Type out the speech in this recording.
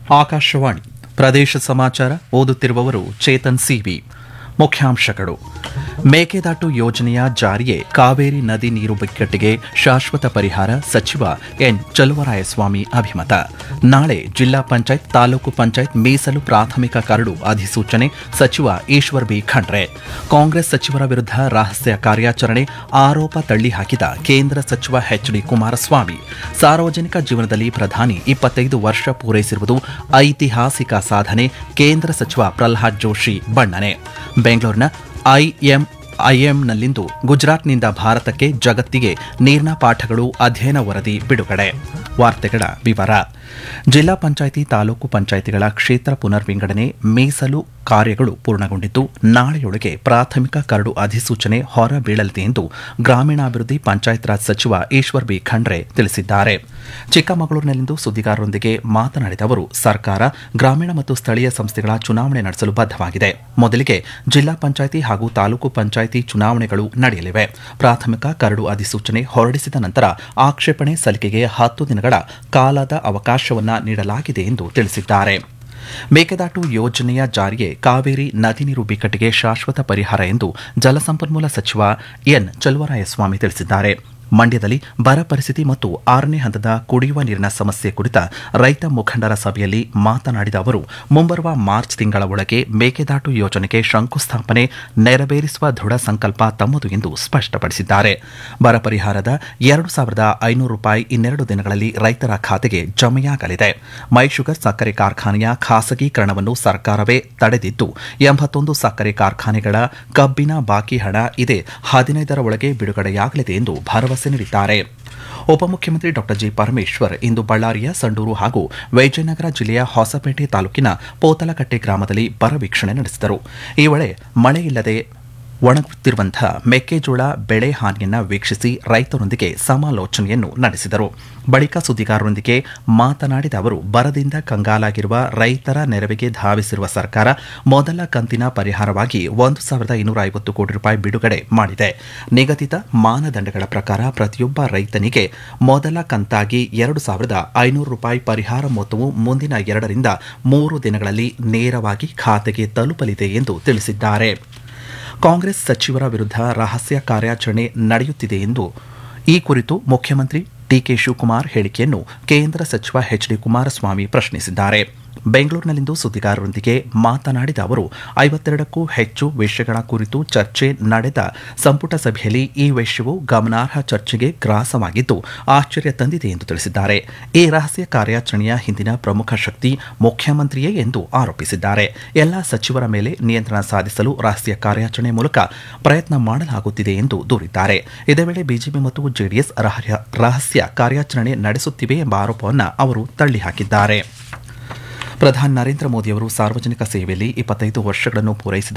ಆಕಾಶವಾಣಿ ಪ್ರದೇಶ ಸಮಾಚಾರ ಓದುತ್ತಿರುವವರು ಚೇತನ್ ಸಿವಿ ಮುಖ್ಯಾಂಶಗಳು ಮೇಕೆದಾಟು ಯೋಜನೆಯ ಜಾರಿಯೇ ಕಾವೇರಿ ನದಿ ನೀರು ಬಿಕ್ಕಟ್ಟಿಗೆ ಶಾಶ್ವತ ಪರಿಹಾರ ಸಚಿವ ಎನ್ ಚಲುವರಾಯಸ್ವಾಮಿ ಅಭಿಮತ ನಾಳೆ ಜಿಲ್ಲಾ ಪಂಚಾಯತ್ ತಾಲೂಕು ಪಂಚಾಯತ್ ಮೀಸಲು ಪ್ರಾಥಮಿಕ ಕರಡು ಅಧಿಸೂಚನೆ ಸಚಿವ ಈಶ್ವರ್ ಬಿ ಖಂಡ್ರೆ ಕಾಂಗ್ರೆಸ್ ಸಚಿವರ ವಿರುದ್ಧ ರಹಸ್ಯ ಕಾರ್ಯಾಚರಣೆ ಆರೋಪ ತಳ್ಳಿಹಾಕಿದ ಕೇಂದ್ರ ಸಚಿವ ಎಚ್ ಡಿ ಕುಮಾರಸ್ವಾಮಿ ಸಾರ್ವಜನಿಕ ಜೀವನದಲ್ಲಿ ಪ್ರಧಾನಿ ಇಪ್ಪತ್ತೈದು ವರ್ಷ ಪೂರೈಸಿರುವುದು ಐತಿಹಾಸಿಕ ಸಾಧನೆ ಕೇಂದ್ರ ಸಚಿವ ಪ್ರಲ್ಹಾದ್ ಜೋಶಿ ಬಣ್ಣನೆ ಬೆಂಗಳೂರಿನ ಐಎಂ ಐಎಂನಲ್ಲಿಂದು ಗುಜರಾತ್ನಿಂದ ಭಾರತಕ್ಕೆ ಜಗತ್ತಿಗೆ ನೀರಿನ ಪಾಠಗಳು ಅಧ್ಯಯನ ವರದಿ ಬಿಡುಗಡೆ ವಾರ್ತೆಗಳ ವಿವರ ಜಿಲ್ಲಾ ಪಂಚಾಯಿತಿ ತಾಲೂಕು ಪಂಚಾಯಿತಿಗಳ ಕ್ಷೇತ್ರ ಪುನರ್ವಿಂಗಡಣೆ ಮೀಸಲು ಕಾರ್ಯಗಳು ಪೂರ್ಣಗೊಂಡಿದ್ದು ನಾಳೆಯೊಳಗೆ ಪ್ರಾಥಮಿಕ ಕರಡು ಅಧಿಸೂಚನೆ ಹೊರಬೀಳಲಿದೆ ಎಂದು ಗ್ರಾಮೀಣಾಭಿವೃದ್ಧಿ ಪಂಚಾಯತ್ ರಾಜ್ ಸಚಿವ ಈಶ್ವರ್ ಬಿ ಖಂಡ್ರೆ ತಿಳಿಸಿದ್ದಾರೆ ಚಿಕ್ಕಮಗಳೂರಿನಲ್ಲಿಂದು ಸುದ್ದಿಗಾರರೊಂದಿಗೆ ಮಾತನಾಡಿದ ಅವರು ಸರ್ಕಾರ ಗ್ರಾಮೀಣ ಮತ್ತು ಸ್ಥಳೀಯ ಸಂಸ್ಥೆಗಳ ಚುನಾವಣೆ ನಡೆಸಲು ಬದ್ಧವಾಗಿದೆ ಮೊದಲಿಗೆ ಜಿಲ್ಲಾ ಪಂಚಾಯಿತಿ ಹಾಗೂ ತಾಲೂಕು ಪಂಚಾಯಿತಿ ಚುನಾವಣೆಗಳು ನಡೆಯಲಿವೆ ಪ್ರಾಥಮಿಕ ಕರಡು ಅಧಿಸೂಚನೆ ಹೊರಡಿಸಿದ ನಂತರ ಆಕ್ಷೇಪಣೆ ಸಲ್ಲಿಕೆಗೆ ಹತ್ತು ದಿನಗಳ ಕಾಲದ ಅವಕಾಶವನ್ನ ನೀಡಲಾಗಿದೆ ಎಂದು ತಿಳಿಸಿದ್ದಾರೆ ಮೇಕೆದಾಟು ಯೋಜನೆಯ ಜಾರಿಗೆ ಕಾವೇರಿ ನದಿ ನೀರು ಬಿಕ್ಕಟ್ಟಿಗೆ ಶಾಶ್ವತ ಪರಿಹಾರ ಎಂದು ಜಲಸಂಪನ್ಮೂಲ ಸಚಿವ ಎನ್ ಚಲುವರಾಯಸ್ವಾಮಿ ತಿಳಿಸಿದ್ದಾರೆ ಮಂಡ್ಯದಲ್ಲಿ ಬರ ಪರಿಸ್ಥಿತಿ ಮತ್ತು ಆರನೇ ಹಂತದ ಕುಡಿಯುವ ನೀರಿನ ಸಮಸ್ಯೆ ಕುರಿತ ರೈತ ಮುಖಂಡರ ಸಭೆಯಲ್ಲಿ ಮಾತನಾಡಿದ ಅವರು ಮುಂಬರುವ ಮಾರ್ಚ್ ತಿಂಗಳ ಒಳಗೆ ಮೇಕೆದಾಟು ಯೋಜನೆಗೆ ಶಂಕುಸ್ಥಾಪನೆ ನೆರವೇರಿಸುವ ದೃಢ ಸಂಕಲ್ಪ ತಮ್ಮದು ಎಂದು ಸ್ಪಷ್ಟಪಡಿಸಿದ್ದಾರೆ ಬರ ಪರಿಹಾರದ ಎರಡು ಸಾವಿರದ ಐನೂರು ರೂಪಾಯಿ ಇನ್ನೆರಡು ದಿನಗಳಲ್ಲಿ ರೈತರ ಖಾತೆಗೆ ಜಮೆಯಾಗಲಿದೆ ಮೈಶುಗರ್ ಸಕ್ಕರೆ ಕಾರ್ಖಾನೆಯ ಖಾಸಗೀಕರಣವನ್ನು ಸರ್ಕಾರವೇ ತಡೆದಿದ್ದು ಎಂಬತ್ತೊಂದು ಸಕ್ಕರೆ ಕಾರ್ಖಾನೆಗಳ ಕಬ್ಬಿನ ಬಾಕಿ ಹಣ ಇದೇ ಹದಿನೈದರ ಒಳಗೆ ಬಿಡುಗಡೆಯಾಗಲಿದೆ ಎಂದು ಭರವಸೆ ನೀಡಿದ್ದಾರೆ ಉಪಮುಖ್ಯಮಂತ್ರಿ ಡಾ ಜಿ ಪರಮೇಶ್ವರ್ ಇಂದು ಬಳ್ಳಾರಿಯ ಸಂಡೂರು ಹಾಗೂ ವಿಜಯನಗರ ಜಿಲ್ಲೆಯ ಹೊಸಪೇಟೆ ತಾಲೂಕಿನ ಪೋತಲಕಟ್ಟೆ ಗ್ರಾಮದಲ್ಲಿ ಬರ ವೀಕ್ಷಣೆ ನಡೆಸಿದರು ಈ ವೇಳೆ ಮಳೆ ಇಲ್ಲದೆ ಒಣಗುತ್ತಿರುವಂತಹ ಮೆಕ್ಕೆಜೋಳ ಬೆಳೆ ಹಾನಿಯನ್ನ ವೀಕ್ಷಿಸಿ ರೈತರೊಂದಿಗೆ ಸಮಾಲೋಚನೆಯನ್ನು ನಡೆಸಿದರು ಬಳಿಕ ಸುದ್ದಿಗಾರರೊಂದಿಗೆ ಮಾತನಾಡಿದ ಅವರು ಬರದಿಂದ ಕಂಗಾಲಾಗಿರುವ ರೈತರ ನೆರವಿಗೆ ಧಾವಿಸಿರುವ ಸರ್ಕಾರ ಮೊದಲ ಕಂತಿನ ಪರಿಹಾರವಾಗಿ ಒಂದು ಸಾವಿರದ ಇನ್ನೂರ ಐವತ್ತು ಕೋಟಿ ರೂಪಾಯಿ ಬಿಡುಗಡೆ ಮಾಡಿದೆ ನಿಗದಿತ ಮಾನದಂಡಗಳ ಪ್ರಕಾರ ಪ್ರತಿಯೊಬ್ಬ ರೈತನಿಗೆ ಮೊದಲ ಕಂತಾಗಿ ಎರಡು ಸಾವಿರದ ಐನೂರು ರೂಪಾಯಿ ಪರಿಹಾರ ಮೊತ್ತವು ಮುಂದಿನ ಎರಡರಿಂದ ಮೂರು ದಿನಗಳಲ್ಲಿ ನೇರವಾಗಿ ಖಾತೆಗೆ ತಲುಪಲಿದೆ ಎಂದು ತಿಳಿಸಿದ್ದಾರೆ ಕಾಂಗ್ರೆಸ್ ಸಚಿವರ ವಿರುದ್ಧ ರಹಸ್ಯ ಕಾರ್ಯಾಚರಣೆ ನಡೆಯುತ್ತಿದೆ ಎಂದು ಈ ಕುರಿತು ಮುಖ್ಯಮಂತ್ರಿ ಡಿಕೆ ಶಿವಕುಮಾರ್ ಹೇಳಿಕೆಯನ್ನು ಕೇಂದ್ರ ಸಚಿವ ಎಚ್ ಡಿ ಕುಮಾರಸ್ವಾಮಿ ಪ್ರಶ್ನಿಸಿದ್ದಾರೆ ಬೆಂಗಳೂರಿನಲ್ಲಿಂದು ಸುದ್ದಿಗಾರರೊಂದಿಗೆ ಮಾತನಾಡಿದ ಅವರು ಐವತ್ತೆರಡಕ್ಕೂ ಹೆಚ್ಚು ವಿಷಯಗಳ ಕುರಿತು ಚರ್ಚೆ ನಡೆದ ಸಂಪುಟ ಸಭೆಯಲ್ಲಿ ಈ ವಿಷಯವು ಗಮನಾರ್ಹ ಚರ್ಚೆಗೆ ಗ್ರಾಸವಾಗಿದ್ದು ಆಶ್ಚರ್ಯ ತಂದಿದೆ ಎಂದು ತಿಳಿಸಿದ್ದಾರೆ ಈ ರಹಸ್ಯ ಕಾರ್ಯಾಚರಣೆಯ ಹಿಂದಿನ ಪ್ರಮುಖ ಶಕ್ತಿ ಮುಖ್ಯಮಂತ್ರಿಯೇ ಎಂದು ಆರೋಪಿಸಿದ್ದಾರೆ ಎಲ್ಲ ಸಚಿವರ ಮೇಲೆ ನಿಯಂತ್ರಣ ಸಾಧಿಸಲು ರಹಸ್ಯ ಕಾರ್ಯಾಚರಣೆ ಮೂಲಕ ಪ್ರಯತ್ನ ಮಾಡಲಾಗುತ್ತಿದೆ ಎಂದು ದೂರಿದ್ದಾರೆ ಇದೇ ವೇಳೆ ಬಿಜೆಪಿ ಮತ್ತು ಜೆಡಿಎಸ್ ರಹಸ್ಯ ಕಾರ್ಯಾಚರಣೆ ನಡೆಸುತ್ತಿವೆ ಎಂಬ ಆರೋಪವನ್ನು ಅವರು ತಳ್ಳಿಹಾಕಿದ್ದಾರೆ ಪ್ರಧಾನಿ ನರೇಂದ್ರ ಮೋದಿಯವರು ಸಾರ್ವಜನಿಕ ಸೇವೆಯಲ್ಲಿ ಇಪ್ಪತ್ತೈದು ವರ್ಷಗಳನ್ನು ಪೂರೈಸಿದ